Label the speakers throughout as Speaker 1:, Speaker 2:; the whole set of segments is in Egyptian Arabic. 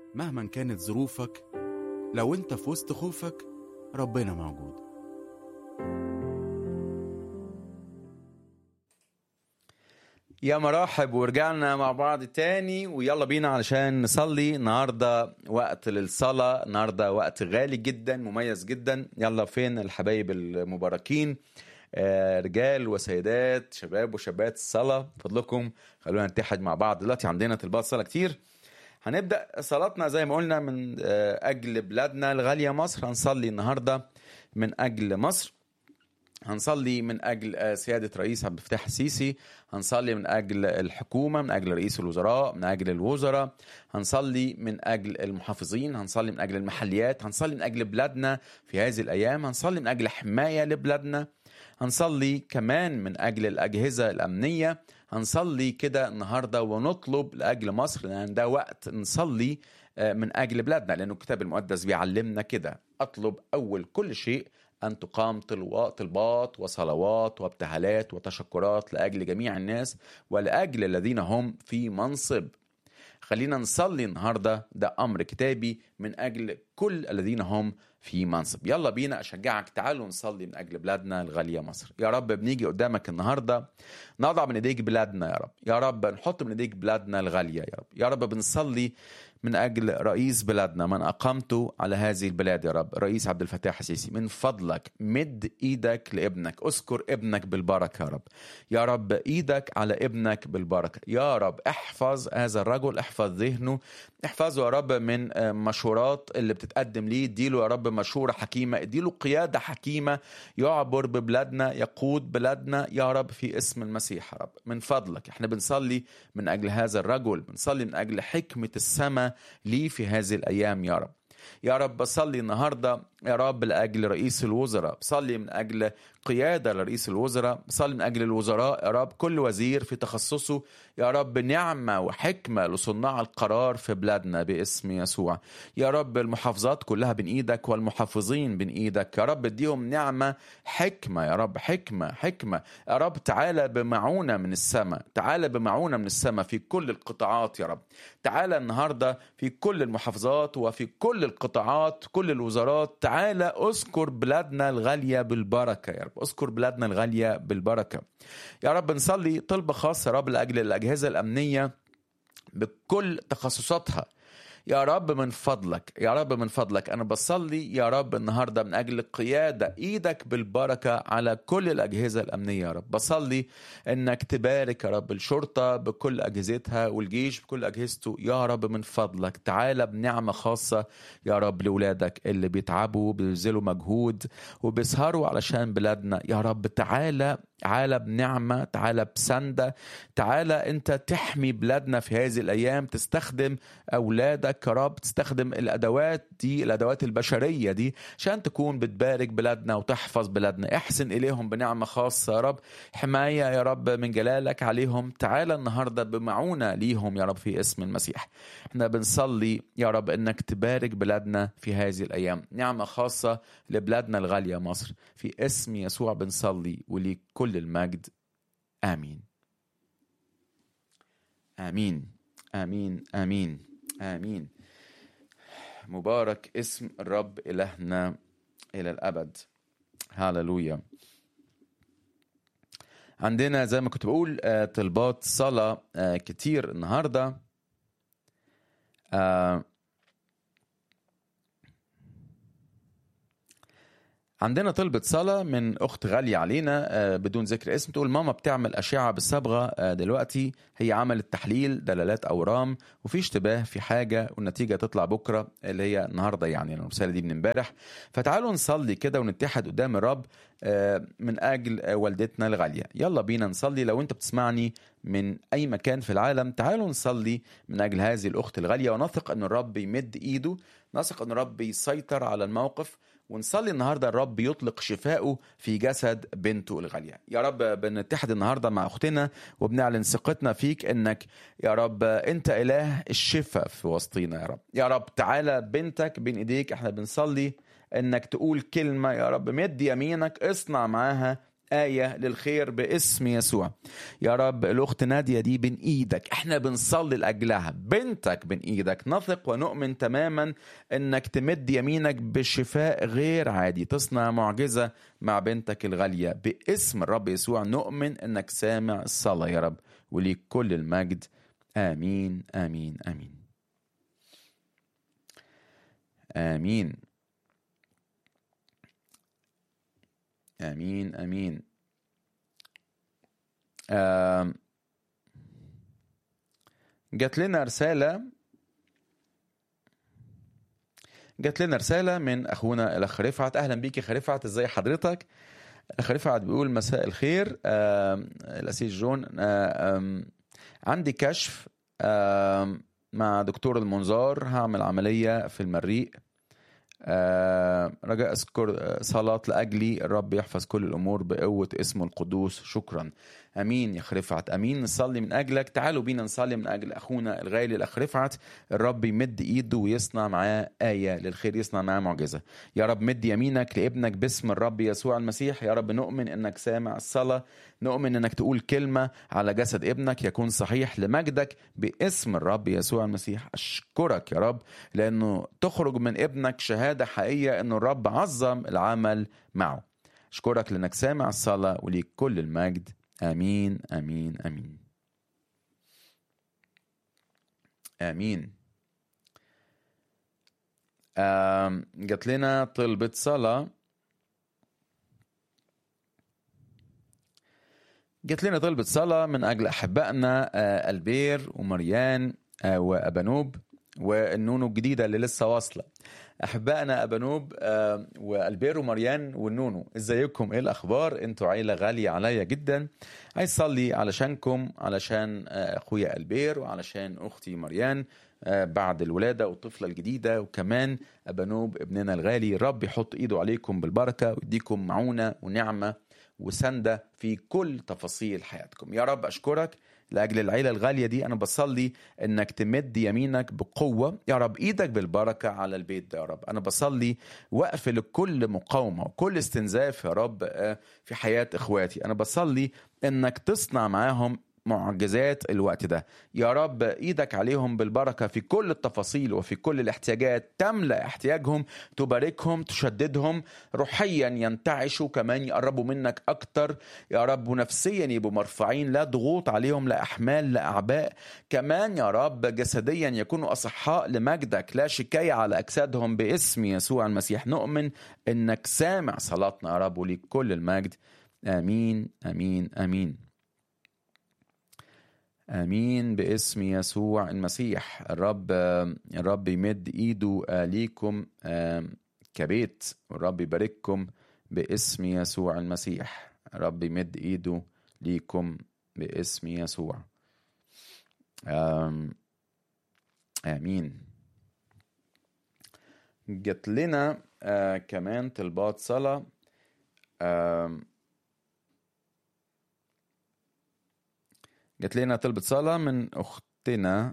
Speaker 1: مهما كانت ظروفك لو انت في وسط خوفك ربنا موجود
Speaker 2: يا مرحب ورجعنا مع بعض تاني ويلا بينا علشان نصلي النهارده وقت للصلاة النهارده وقت غالي جدا مميز جدا يلا فين الحبايب المباركين آه، رجال وسيدات شباب وشابات الصلاة فضلكم خلونا نتحد مع بعض دلوقتي عندنا طلبات صلاة كتير هنبدأ صلاتنا زي ما قلنا من آه، أجل بلادنا الغالية مصر هنصلي النهاردة من أجل مصر هنصلي من اجل آه، سياده رئيس عبد الفتاح السيسي هنصلي من اجل الحكومه من اجل رئيس الوزراء من اجل الوزراء هنصلي من اجل المحافظين هنصلي من اجل المحليات هنصلي من اجل بلادنا في هذه الايام هنصلي من اجل حمايه لبلادنا هنصلي كمان من اجل الاجهزه الامنيه هنصلي كده النهارده ونطلب لاجل مصر لان ده وقت نصلي آه، من اجل بلادنا لانه الكتاب المقدس بيعلمنا كده اطلب اول كل شيء أن تقام طلوا- طلبات وصلوات وابتهالات وتشكرات لأجل جميع الناس ولأجل الذين هم في منصب خلينا نصلي النهاردة ده أمر كتابي من أجل كل الذين هم في منصب يلا بينا أشجعك تعالوا نصلي من أجل بلادنا الغالية مصر يا رب بنيجي قدامك النهاردة نضع من إيديك بلادنا يا رب يا رب نحط من إيديك بلادنا الغالية يا رب يا رب بنصلي من أجل رئيس بلادنا من أقامته على هذه البلاد يا رب رئيس عبد الفتاح السيسي من فضلك مد إيدك لابنك أذكر ابنك بالبركة يا رب يا رب إيدك على ابنك بالبركة يا رب احفظ هذا الرجل احفظ ذهنه احفظه يا رب من آه، مشورات اللي بتتقدم ليه اديله يا رب مشورة حكيمة اديله قيادة حكيمة يعبر ببلادنا يقود بلادنا يا رب في اسم المسيح يا رب من فضلك احنا بنصلي من أجل هذا الرجل بنصلي من أجل حكمة السماء ليه في هذه الأيام يا رب يا رب بصلي النهارده يا رب لاجل رئيس الوزراء بصلي من اجل قياده لرئيس الوزراء بصلي من اجل الوزراء يا رب كل وزير في تخصصه يا رب نعمه وحكمه لصناع القرار في بلادنا باسم يسوع يا رب المحافظات كلها بين ايدك والمحافظين بين ايدك يا رب اديهم نعمه حكمه يا رب حكمه حكمه يا رب تعالى بمعونه من السماء تعالى بمعونه من السماء في كل القطاعات يا رب تعالى النهارده في كل المحافظات وفي كل القطاعات كل الوزارات تعالى اذكر بلادنا الغاليه بالبركه يا رب اذكر بلادنا الغاليه بالبركه يا رب نصلي طلبه خاصه يا رب لاجل الاجهزه الامنيه بكل تخصصاتها يا رب من فضلك يا رب من فضلك أنا بصلي يا رب النهاردة من أجل قيادة إيدك بالبركة على كل الأجهزة الأمنية يا رب بصلي إنك تبارك يا رب الشرطة بكل أجهزتها والجيش بكل أجهزته يا رب من فضلك تعالى بنعمة خاصة يا رب لولادك اللي بيتعبوا بيبذلوا مجهود وبيسهروا علشان بلادنا يا رب تعالى تعالى بنعمة تعالى بسندة تعالى أنت تحمي بلادنا في هذه الأيام تستخدم أولادك يا رب تستخدم الأدوات دي الأدوات البشرية دي عشان تكون بتبارك بلادنا وتحفظ بلادنا احسن إليهم بنعمة خاصة يا رب حماية يا رب من جلالك عليهم تعالى النهاردة بمعونة ليهم يا رب في اسم المسيح احنا بنصلي يا رب انك تبارك بلادنا في هذه الايام نعمة خاصة لبلادنا الغالية مصر في اسم يسوع بنصلي وليك كل المجد امين امين امين امين امين مبارك اسم الرب الهنا الى الابد هاللويا عندنا زي ما كنت بقول آه، طلبات صلاة آه، كتير النهاردة آه، عندنا طلبة صلاة من أخت غالية علينا آه، بدون ذكر اسم تقول ماما بتعمل أشعة بالصبغة آه، دلوقتي هي عملت تحليل دلالات أورام وفي اشتباه في حاجة والنتيجة تطلع بكرة اللي هي النهاردة يعني الرسالة دي من امبارح فتعالوا نصلي كده ونتحد قدام الرب آه، من أجل آه، والدتنا الغالية يلا بينا نصلي لو أنت بتسمعني من أي مكان في العالم تعالوا نصلي من أجل هذه الأخت الغالية ونثق أن الرب يمد إيده نثق أن الرب يسيطر على الموقف ونصلي النهارده الرب يطلق شفائه في جسد بنته الغاليه يا رب بنتحد النهارده مع اختنا وبنعلن ثقتنا فيك انك يا رب انت اله الشفاء في وسطينا يا رب يا رب تعالى بنتك بين ايديك احنا بنصلي انك تقول كلمه يا رب مد يمينك اصنع معاها آية للخير باسم يسوع يا رب الأخت نادية دي بين إيدك احنا بنصلي لأجلها بنتك بين إيدك نثق ونؤمن تماما أنك تمد يمينك بشفاء غير عادي تصنع معجزة مع بنتك الغالية باسم الرب يسوع نؤمن أنك سامع الصلاة يا رب وليك كل المجد آمين آمين آمين آمين آمين آمين آم، جات لنا رسالة جات لنا رسالة من أخونا الأخ رفعت أهلا بيك يا أخ رفعت إزاي حضرتك الأخ رفعت بيقول مساء الخير آم، الأسيس جون آم، عندي كشف آم، مع دكتور المنظار هعمل عملية في المريء آه، رجاء اذكر آه، صلاة لأجلي الرب يحفظ كل الأمور بقوة اسمه القدوس شكرا أمين يا أخ رفعت أمين نصلي من أجلك تعالوا بينا نصلي من أجل أخونا الغالي الأخ رفعت الرب يمد إيده ويصنع معاه آية للخير يصنع معاه معجزة يا رب مد يمينك لابنك باسم الرب يسوع المسيح يا رب نؤمن إنك سامع الصلاة نؤمن إنك تقول كلمة على جسد ابنك يكون صحيح لمجدك باسم الرب يسوع المسيح أشكرك يا رب لأنه تخرج من ابنك شهادة حقيقية إنه الرب عظم العمل معه أشكرك لأنك سامع الصلاة وليك كل المجد آمين آمين آمين آمين آم، جات لنا طلبة صلاة جات لنا طلبة صلاة من أجل أحبائنا آه، البير ومريان آه، وأبانوب والنونو الجديدة اللي لسه واصلة أحبائنا أبانوب آه، والبير ومريان والنونو إزيكم إيه الأخبار أنتوا عيلة غالية عليا جدا عايز أصلي علشانكم علشان آه، أخويا البير وعلشان أختي مريان آه، بعد الولادة والطفلة الجديدة وكمان أبانوب ابننا الغالي رب يحط إيده عليكم بالبركة ويديكم معونة ونعمة وسندة في كل تفاصيل حياتكم يا رب أشكرك لأجل العيلة الغالية دي أنا بصلي إنك تمد يمينك بقوة يا رب إيدك بالبركة على البيت ده يا رب أنا بصلي وأقفل كل مقاومة وكل استنزاف يا رب آه، في حياة إخواتي أنا بصلي إنك تصنع معاهم معجزات الوقت ده يا رب ايدك عليهم بالبركه في كل التفاصيل وفي كل الاحتياجات تملا احتياجهم تباركهم تشددهم روحيا ينتعشوا كمان يقربوا منك اكتر يا رب ونفسيا يبقوا مرفوعين لا ضغوط عليهم لا احمال لا اعباء كمان يا رب جسديا يكونوا اصحاء لمجدك لا شكايه على اجسادهم باسم يسوع المسيح نؤمن انك سامع صلاتنا يا رب وليك كل المجد امين امين امين امين باسم يسوع المسيح الرب الرب يمد ايده ليكم آم، كبيت والرب يبارككم باسم يسوع المسيح الرب يمد ايده ليكم باسم يسوع آم، امين جت لنا آه كمان طلبات صلاه آم، جات لنا طلبة صلاة من أختنا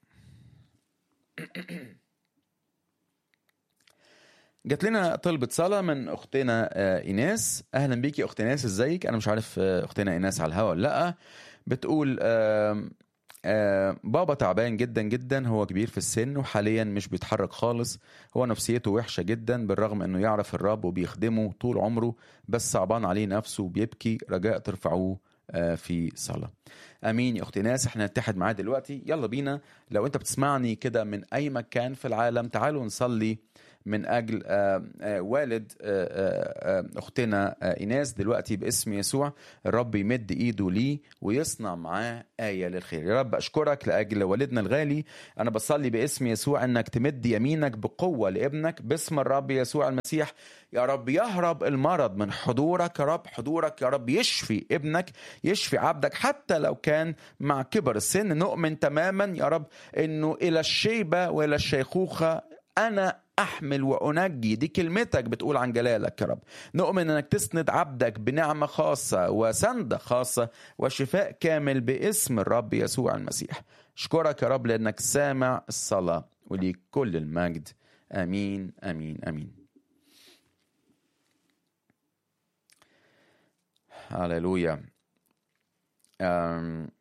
Speaker 2: جات لنا طلبة صلاة من أختنا آه، إيناس أهلا بيكي يا أخت إيناس إزيك أنا مش عارف آه، أختنا إيناس على الهوا ولا لأ بتقول آم، آه، بابا تعبان جدا جدا هو كبير في السن وحاليا مش بيتحرك خالص هو نفسيته وحشة جدا بالرغم انه يعرف الرب وبيخدمه طول عمره بس صعبان عليه نفسه وبيبكي رجاء ترفعوه آه، في صلاة امين يا اختي ناس احنا نتحد معاه دلوقتي يلا بينا لو انت بتسمعني كده من اي مكان في العالم تعالوا نصلي من اجل آه، آه، والد آه، آه، آه، اختنا آه، ايناس دلوقتي باسم يسوع الرب يمد ايده ليه ويصنع معاه ايه للخير يا رب اشكرك لاجل والدنا الغالي انا بصلي باسم يسوع انك تمد يمينك بقوه لابنك باسم الرب يسوع المسيح يا رب يهرب المرض من حضورك يا رب حضورك يا رب يشفي ابنك يشفي عبدك حتى لو كان مع كبر السن نؤمن تماما يا رب انه الى الشيبه والى الشيخوخه انا احمل وانجي دي كلمتك بتقول عن جلالك يا رب نؤمن انك تسند عبدك بنعمه خاصه وسنده خاصه وشفاء كامل باسم الرب يسوع المسيح اشكرك يا رب لانك سامع الصلاه وليك كل المجد امين امين امين هللويا أم،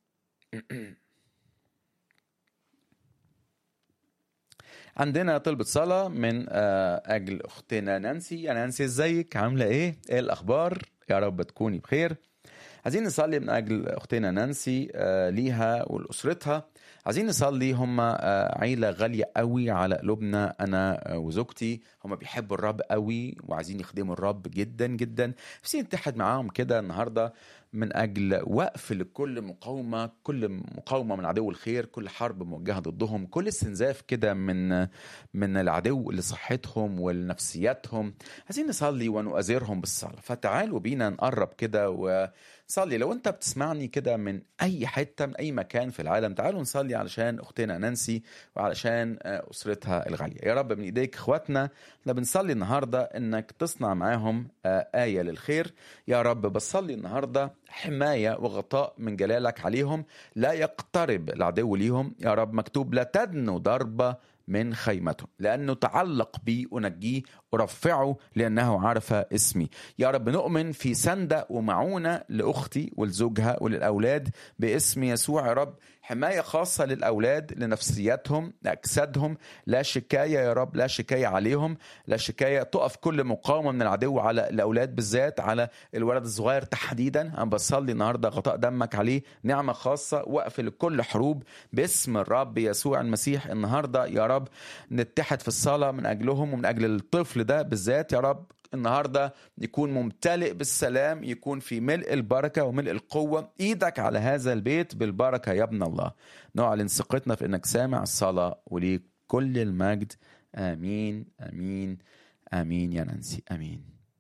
Speaker 2: عندنا طلبة صلاة من آه، أجل أختنا نانسي يا نانسي ازيك عاملة ايه؟ ايه الأخبار؟ يا رب تكوني بخير عايزين نصلي من أجل أختنا نانسي آه، ليها ولأسرتها عايزين نصلي هم آه، عيلة غالية قوي على قلوبنا أنا آه، وزوجتي هم بيحبوا الرب قوي وعايزين يخدموا الرب جدا جدا نفسي نتحد معاهم كده النهاردة من أجل وقف لكل مقاومة كل مقاومة من عدو الخير كل حرب موجهة ضدهم كل استنزاف كده من من العدو لصحتهم ولنفسياتهم عايزين نصلي ونؤازرهم بالصلاة فتعالوا بينا نقرب كده وصلي لو انت بتسمعني كده من اي حتة من اي مكان في العالم تعالوا نصلي علشان اختنا نانسي وعلشان آه، اسرتها الغالية يا رب من ايديك اخواتنا احنا بنصلي النهاردة انك تصنع معاهم آه، آية للخير يا رب بصلي النهاردة حماية وغطاء من جلالك عليهم لا يقترب العدو ليهم يا رب مكتوب لا تدنو ضربة من خيمته لأنه تعلق بي أنجيه أرفعه لأنه عرف اسمي يا رب نؤمن في سندة ومعونة لأختي ولزوجها وللأولاد باسم يسوع يا رب حماية خاصة للأولاد لنفسياتهم لأجسادهم لا شكاية يا رب لا شكاية عليهم لا شكاية تقف كل مقاومة من العدو على الأولاد بالذات على الولد الصغير تحديدا أنا بصلي النهاردة غطاء دمك عليه نعمة خاصة وقف لكل حروب باسم الرب يسوع المسيح النهاردة يا رب نتحد في الصلاة من أجلهم ومن أجل الطفل ده بالذات يا رب النهارده يكون ممتلئ بالسلام يكون في ملء البركه وملء القوه ايدك على هذا البيت بالبركه يا ابن الله نعلن ثقتنا في انك سامع الصلاه وليك كل المجد امين امين امين يا نانسي امين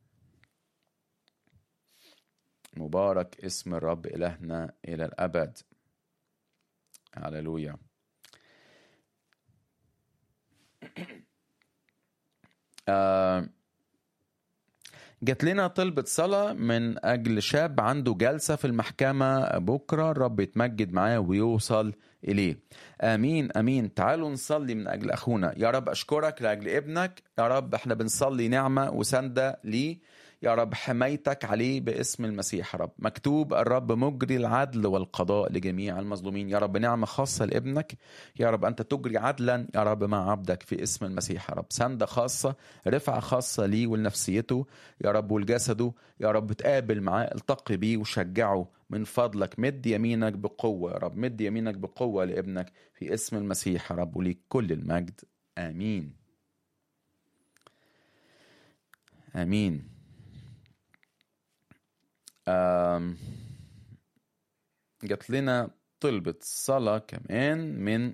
Speaker 2: مبارك اسم الرب الهنا الى الابد هللويا آه جات لنا طلبة صلاة من أجل شاب عنده جلسة في المحكمة بكرة الرب يتمجد معاه ويوصل إليه آمين آمين تعالوا نصلي من أجل أخونا يا رب أشكرك لأجل ابنك يا رب احنا بنصلي نعمة وسندة ليه يا رب حمايتك عليه باسم المسيح يا رب مكتوب الرب مجري العدل والقضاء لجميع المظلومين يا رب نعمة خاصة لابنك يا رب أنت تجري عدلا يا رب مع عبدك في اسم المسيح يا رب سندة خاصة رفعة خاصة ليه ولنفسيته يا رب ولجسده يا رب تقابل معاه التقي بيه وشجعه من فضلك مد يمينك بقوة يا رب مد يمينك بقوة لابنك في اسم المسيح يا رب وليك كل المجد آمين آمين آم، جات لنا طلبة صلاة كمان من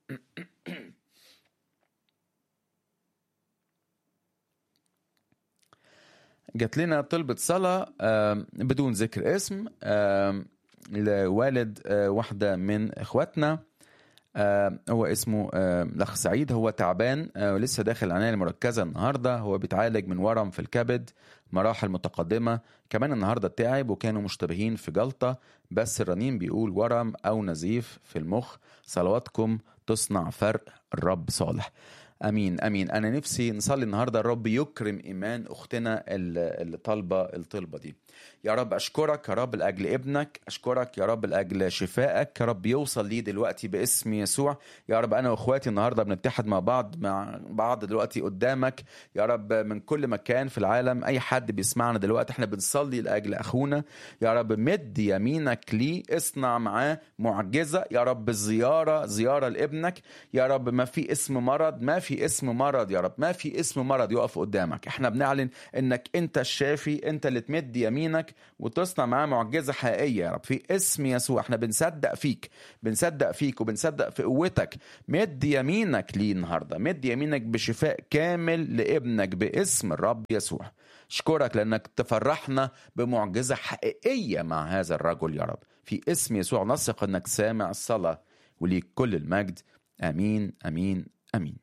Speaker 2: جات لنا طلبة صلاة آم، بدون ذكر اسم آم، لوالد آه، واحدة من اخواتنا آه، هو اسمه آه، الاخ سعيد هو تعبان آه، ولسه داخل العنايه المركزه النهارده هو بيتعالج من ورم في الكبد مراحل متقدمه كمان النهارده تعب وكانوا مشتبهين في جلطه بس الرنين بيقول ورم او نزيف في المخ صلواتكم تصنع فرق الرب صالح امين امين انا نفسي نصلي النهارده الرب يكرم ايمان اختنا اللي اللي طالبه الطلبه دي يا رب اشكرك يا رب لاجل ابنك اشكرك يا رب لاجل شفائك يا رب يوصل ليه دلوقتي باسم يسوع يا رب انا واخواتي النهارده بنتحد مع بعض مع بعض دلوقتي قدامك يا رب من كل مكان في العالم اي حد بيسمعنا دلوقتي احنا بنصلي لاجل اخونا يا رب مد يمينك ليه اصنع معاه معجزه يا رب زياره زياره لابنك يا رب ما في اسم مرض ما في اسم مرض يا رب ما في اسم مرض يقف قدامك احنا بنعلن انك انت الشافي انت اللي تمد يمينك وتصنع معاه معجزه حقيقيه يا رب في اسم يسوع احنا بنصدق فيك بنصدق فيك وبنصدق في قوتك مد يمينك ليه النهارده مد يمينك بشفاء كامل لابنك باسم الرب يسوع اشكرك لانك تفرحنا بمعجزه حقيقيه مع هذا الرجل يا رب في اسم يسوع نثق انك سامع الصلاه وليك كل المجد امين امين امين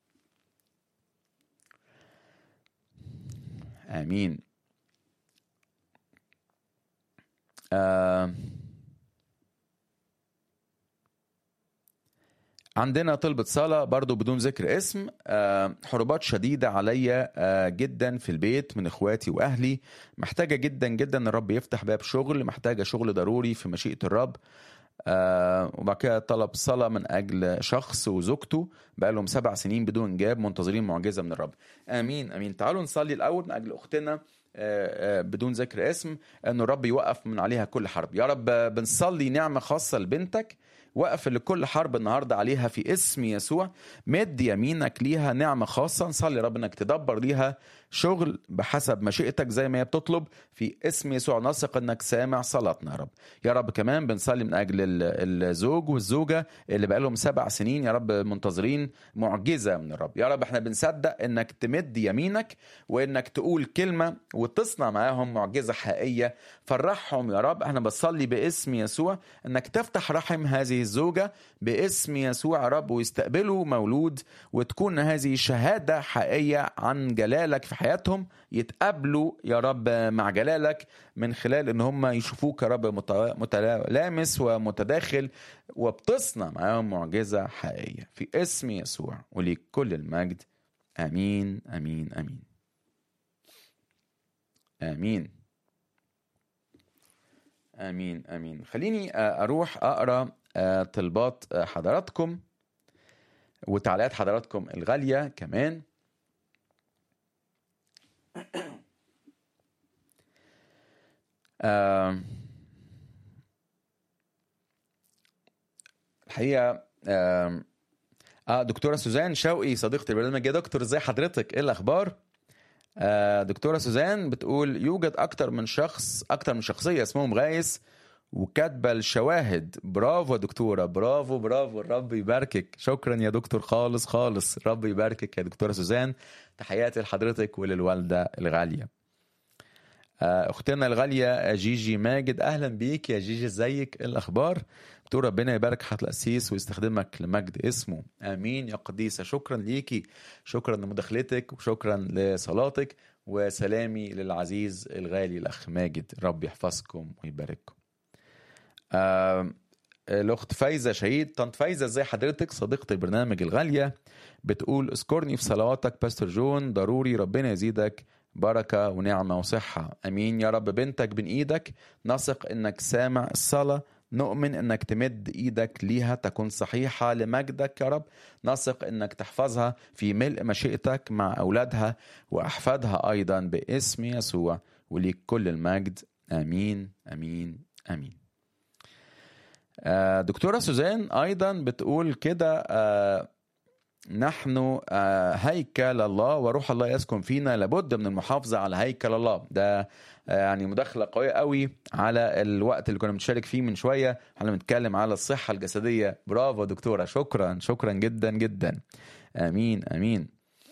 Speaker 2: امين آه عندنا طلبة صلاة برضو بدون ذكر اسم آه، حروبات شديدة عليا آه، جدا في البيت من اخواتي واهلي محتاجة جدا جدا ان الرب يفتح باب شغل محتاجة شغل ضروري في مشيئة الرب آه، وبعد كده طلب صلاة من أجل شخص وزوجته بقالهم سبع سنين بدون إنجاب منتظرين معجزة من الرب آمين آمين تعالوا نصلي الأول من أجل أختنا آه، آه، بدون ذكر اسم أنه الرب يوقف من عليها كل حرب يا رب آه، بنصلي نعمة خاصة لبنتك وقف لكل حرب النهارده عليها في اسم يسوع مد يمينك ليها نعمه خاصه نصلي يا رب انك تدبر ليها شغل بحسب مشيئتك زي ما هي بتطلب في اسم يسوع نثق انك سامع صلاتنا يا رب يا رب كمان بنصلي من اجل ال- الزوج والزوجه اللي بقالهم سبع سنين يا رب منتظرين معجزه من الرب يا رب احنا بنصدق انك تمد يمينك وانك تقول كلمه وتصنع معاهم معجزه حقيقيه فرحهم يا رب احنا بنصلي باسم يسوع انك تفتح رحم هذه الزوجه باسم يسوع يا رب ويستقبلوا مولود وتكون هذه شهاده حقيقيه عن جلالك في حياتهم يتقابلوا يا رب مع جلالك من خلال ان هم يشوفوك يا رب مت- متلامس ومتداخل وبتصنع معاهم معجزه حقيقيه في اسم يسوع وليك كل المجد امين امين امين امين امين امين خليني آه، اروح اقرا آه، طلبات آه، حضراتكم وتعليقات حضراتكم الغاليه كمان آم، الحقيقه آم، اه دكتوره سوزان شوقي صديقه البرنامج يا دكتور ازي حضرتك ايه الاخبار آه دكتوره سوزان بتقول يوجد اكتر من شخص اكتر من شخصيه اسمهم غايس وكاتبه الشواهد برافو يا دكتوره برافو برافو الرب يباركك شكرا يا دكتور خالص خالص رب يباركك يا دكتوره سوزان تحياتي لحضرتك وللوالده الغاليه آه، اختنا الغاليه جيجي ماجد اهلا بيك يا جيجي ازيك إيه الاخبار بتقول ربنا يبارك حضرتك القسيس ويستخدمك لمجد اسمه امين يا قديسه شكرا ليكي شكرا لمداخلتك وشكرا لصلاتك وسلامي للعزيز الغالي الاخ ماجد رب يحفظكم ويبارككم آم، الاخت فايزه شهيد طنط فايزه ازاي حضرتك صديقه البرنامج الغاليه بتقول اذكرني في صلواتك باستر جون ضروري ربنا يزيدك بركه ونعمه وصحه امين يا رب بنتك بين ايدك نثق انك سامع الصلاه نؤمن انك تمد ايدك ليها تكون صحيحه لمجدك يا رب نثق انك تحفظها في ملء مشيئتك مع اولادها واحفادها ايضا باسم يسوع وليك كل المجد امين امين امين آه، دكتورة سوزان أيضا بتقول كده آه، نحن آه، هيكل الله وروح الله يسكن فينا لابد من المحافظة على هيكل الله ده آه، يعني مداخلة قوية قوي على الوقت اللي كنا بنشارك فيه من شوية احنا بنتكلم على الصحة الجسدية برافو دكتورة شكرا شكرا جدا جدا امين امين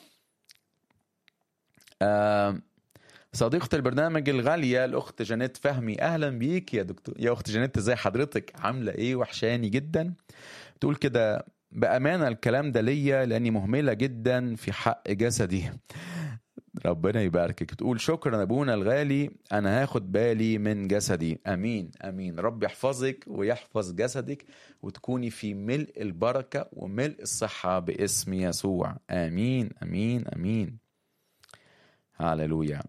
Speaker 2: آه، صديقة البرنامج الغالية الأخت جانيت فهمي أهلا بيك يا دكتور يا أخت جانيت إزاي حضرتك عاملة إيه وحشاني جدا تقول كده بأمانة الكلام ده ليا لأني مهملة جدا في حق جسدي ربنا يباركك بتقول شكرا أبونا الغالي أنا هاخد بالي من جسدي أمين أمين رب يحفظك ويحفظ جسدك وتكوني في ملء البركة وملء الصحة باسم يسوع آمين أمين أمين هاللويا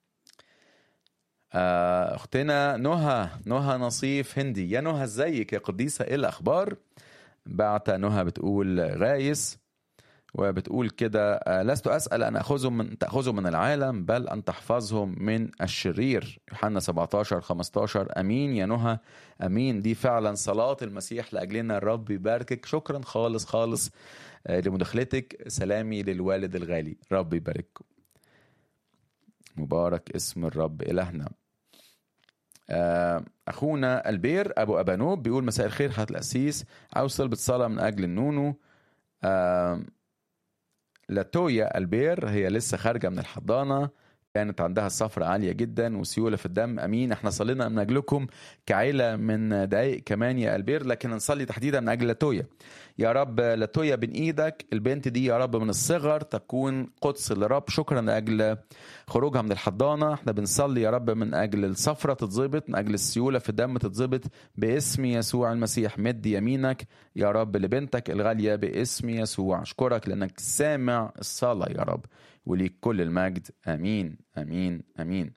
Speaker 2: آه، اختنا نهى نهى نصيف هندي يا نهى ازيك يا قديسه ايه الاخبار بعت نهى بتقول غايس وبتقول كده آه، لست اسال ان اخذهم من تاخذهم من العالم بل ان تحفظهم من الشرير يوحنا 17 15 امين يا نهى امين دي فعلا صلاه المسيح لاجلنا الرب يباركك شكرا خالص خالص آه، لمداخلتك سلامي للوالد الغالي رب يبارككم مبارك اسم الرب إلهنا آه، أخونا البير أبو أبانوب بيقول مساء الخير حضرة القسيس عاوز طلبة صلاة من أجل النونو آه، لاتويا البير هي لسه خارجة من الحضانة كانت عندها الصفرة عالية جدا وسيولة في الدم أمين احنا صلينا من أجلكم كعيلة من دقايق كمان يا البير لكن نصلي تحديدا من أجل لاتويا يا رب لتويا بين ايدك البنت دي يا رب من الصغر تكون قدس لرب شكرا لاجل خروجها من الحضانه احنا بنصلي يا رب من اجل الصفرة تتظبط من اجل السيوله في الدم تتظبط باسم يسوع المسيح مد يمينك يا رب لبنتك الغاليه باسم يسوع اشكرك لانك سامع الصلاه يا رب وليك كل المجد امين امين امين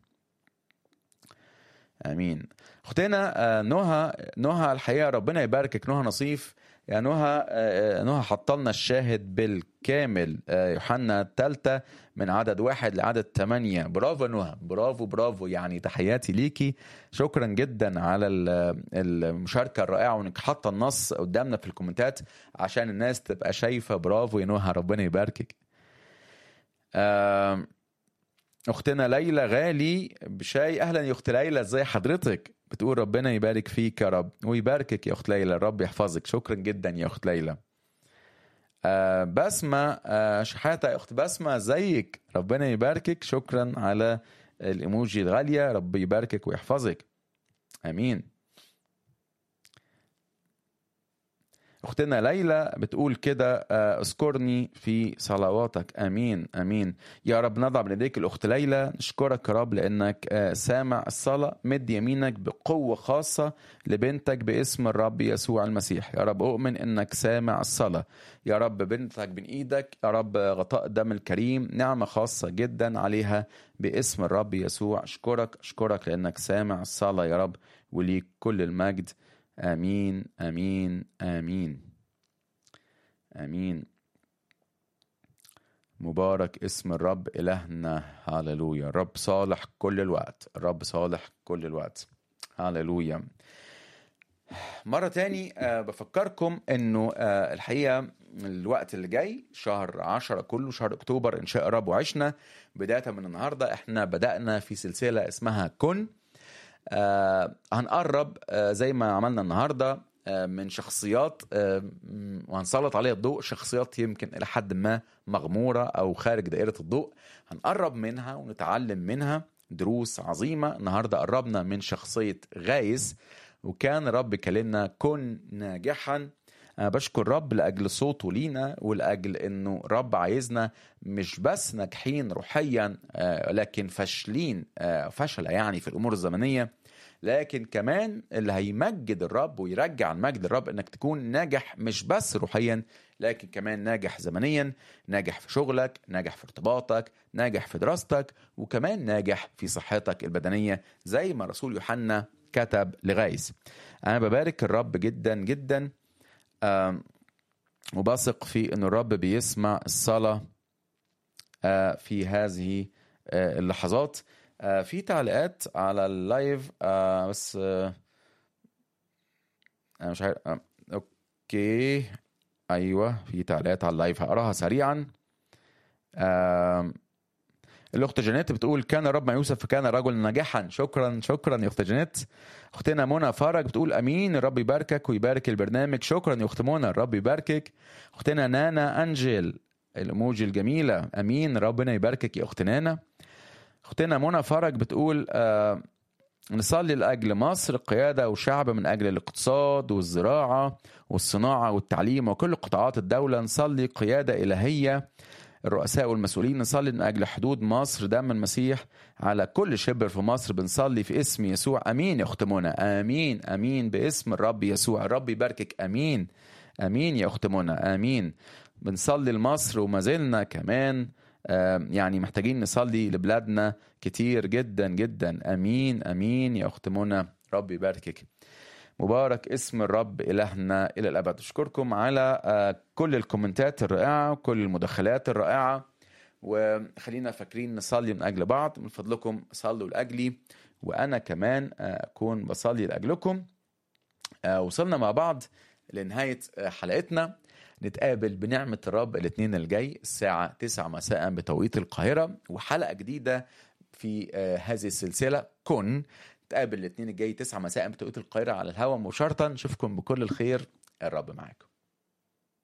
Speaker 2: امين اختنا آه، نهى نهى الحقيقه ربنا يباركك نهى نصيف يا نهى آه، نهى حط لنا الشاهد بالكامل آه، يوحنا الثالثة من عدد واحد لعدد ثمانية برافو نهى برافو برافو يعني تحياتي ليكي شكرا جدا على ال- المشاركة الرائعة وانك حاطة النص قدامنا في الكومنتات عشان الناس تبقى شايفة برافو يا نهى ربنا يباركك آم، اختنا ليلى غالي بشاي اهلا يا اخت ليلى ازي حضرتك بتقول ربنا يبارك فيك يا رب ويباركك يا اخت ليلى الرب يحفظك شكرا جدا يا اخت ليلى آه بسمة آه شحاتة يا اخت بسمة ازيك ربنا يباركك شكرا على الايموجي الغالية رب يباركك ويحفظك امين اختنا ليلى بتقول كده آه، اذكرني في صلواتك امين امين يا رب نضع بين يديك الاخت ليلى نشكرك يا رب لانك آه، سامع الصلاه مد يمينك بقوه خاصه لبنتك باسم الرب يسوع المسيح يا رب اؤمن انك سامع الصلاه يا رب بنتك بين ايدك يا رب غطاء الدم الكريم نعمه خاصه جدا عليها باسم الرب يسوع اشكرك اشكرك لانك سامع الصلاه يا رب وليك كل المجد امين امين امين امين مبارك اسم الرب الهنا هاللويا الرب صالح كل الوقت الرب صالح كل الوقت هاللويا مرة تاني آه، بفكركم انه آه، الحقيقة الوقت اللي جاي شهر عشرة كله شهر اكتوبر ان شاء الرب وعشنا بداية من النهاردة احنا بدأنا في سلسلة اسمها كن آه هنقرب آه زي ما عملنا النهارده آه من شخصيات آه م- وهنسلط عليها الضوء شخصيات يمكن الى حد ما مغموره او خارج دائره الضوء هنقرب منها ونتعلم منها دروس عظيمه النهارده قربنا من شخصيه غايز وكان رب كلمنا كن ناجحا أنا بشكر رب لأجل صوته لينا ولأجل إنه رب عايزنا مش بس ناجحين روحيا آه، لكن فاشلين آه، فشلة يعني في الأمور الزمنية لكن كمان اللي هيمجد الرب ويرجع المجد الرب انك تكون ناجح مش بس روحيا لكن كمان ناجح زمنيا ناجح في شغلك ناجح في ارتباطك ناجح في دراستك وكمان ناجح في صحتك البدنية زي ما رسول يوحنا كتب لغايز انا ببارك الرب جدا جدا آم، وبثق في ان الرب بيسمع الصلاة آه، في هذه آه، اللحظات آه، في تعليقات على اللايف آه، بس آه، انا مش عارف آه، اوكي ايوه في تعليقات على اللايف هقراها سريعا آم، الاخت جانيت بتقول كان الرب مع يوسف فكان رجل ناجحا شكرا شكرا يا اخت جانيت اختنا منى فرج بتقول امين الرب يباركك ويبارك البرنامج شكرا يا اخت منى الرب يباركك اختنا نانا انجل الايموجي الجميله امين ربنا يباركك يا اخت نانا اختنا منى فرج بتقول آه نصلي لاجل مصر القياده وشعب من اجل الاقتصاد والزراعه والصناعه والتعليم وكل قطاعات الدوله نصلي قياده الهيه الرؤساء والمسؤولين نصلي من اجل حدود مصر دم المسيح على كل شبر في مصر بنصلي في اسم يسوع امين يا اخت منى امين امين باسم الرب يسوع الرب يباركك امين امين يا اخت منى امين بنصلي لمصر وما زلنا كمان آه، يعني محتاجين نصلي لبلادنا كتير جدا جدا امين امين يا اخت منى رب يباركك مبارك اسم الرب إلهنا إلى الأبد أشكركم على آه، كل الكومنتات الرائعة وكل المداخلات الرائعة وخلينا فاكرين نصلي من أجل بعض من فضلكم صلوا لأجلي وأنا كمان آه، أكون بصلي لأجلكم آه، وصلنا مع بعض لنهاية آه، حلقتنا نتقابل بنعمة الرب الاثنين الجاي الساعة 9 مساء بتوقيت القاهرة وحلقة جديدة في آه، هذه السلسلة كن نتقابل الاثنين الجاي 9 مساء بتوقيت القاهرة على الهواء مباشرة نشوفكم بكل الخير الرب معاكم